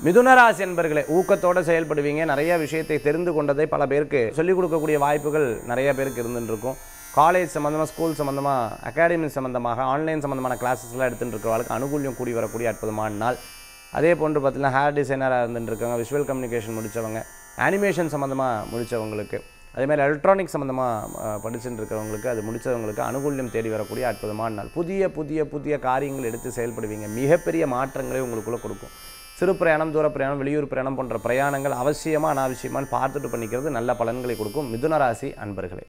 மிதுனராசி என்பர்களே ஊக்கத்தோடு செயல்படுவீங்க நிறைய விஷயத்தை தெரிந்து கொண்டதை பல பேருக்கு சொல்லிக் கொடுக்கக்கூடிய வாய்ப்புகள் நிறைய பேருக்கு இருந்துட்டு இருக்கும் காலேஜ் சம்மந்தமாக ஸ்கூல் சம்மந்தமாக அகாடமி சம்மந்தமாக ஆன்லைன் சம்மந்தமான கிளாஸஸ்லாம் எடுத்துகிட்டு இருக்கிறவங்களுக்கு அனுகூல்யம் கூடி வரக்கூடிய அற்புதமான நாள் அதே போன்று பார்த்தீங்கன்னா ஹேர் டிசைனராக இருந்துட்டு இருக்காங்க விஷுவல் கம்யூனிகேஷன் முடித்தவங்க அனிமேஷன் சம்மந்தமாக முடித்தவங்களுக்கு அதே மாதிரி எலக்ட்ரானிக் சம்மந்தமாக படிச்சுட்டு இருக்கிறவங்களுக்கு அது முடித்தவங்களுக்கு அனுகூல்யம் தேடி வரக்கூடிய அற்புதமான நாள் புதிய புதிய புதிய காரியங்கள் எடுத்து செயல்படுவீங்க மிகப்பெரிய மாற்றங்களை உங்களுக்குள்ளே கொடுக்கும் சிறு பிரயாணம் தூர பிரயாணம் வெளியூர் பிரயாணம் போன்ற பிரயாணங்கள் அவசியமாக அனாவசியமான்னு பார்த்துட்டு பண்ணிக்கிறது நல்ல பலன்களை கொடுக்கும் மிதுன ராசி அன்பர்களே